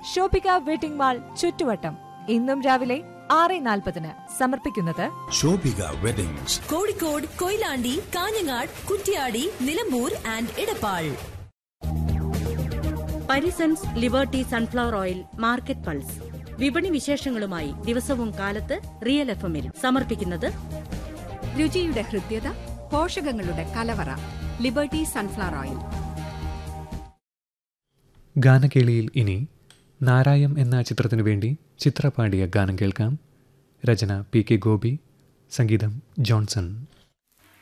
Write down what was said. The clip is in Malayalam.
ഷോപ്പിക വെഡിംഗ് മാൾ ചുറ്റുവട്ടം ഇന്നും രാവിലെ ആറ് നാൽപ്പതിന് സമർപ്പിക്കുന്നത് Shobhika weddings Kozhikode Koyilandy Kanhangad Kuttiady Nilambur and Edappal Parisons Liberty sunflower oil market pulse വിപണി വിശേഷങ്ങളുമായി ദിവസവും കാലത്ത് റിയൽ എഫ് എമ്മിൽ സമർപ്പിക്കുന്നത് രുചിയുടെ ഹൃദ്യത പോഷകങ്ങളുടെ കലവറ ലിബർട്ടി സൺഫ്ലവർ ഓയിൽ ഗാനകേളിയിൽ ഇനി നാരായം എന്ന ചിത്രത്തിനു വേണ്ടി ചിത്ര പാടിയ ഗാനം കേൾക്കാം രചന പി കെ ഗോപി സംഗീതം ജോൺസൺ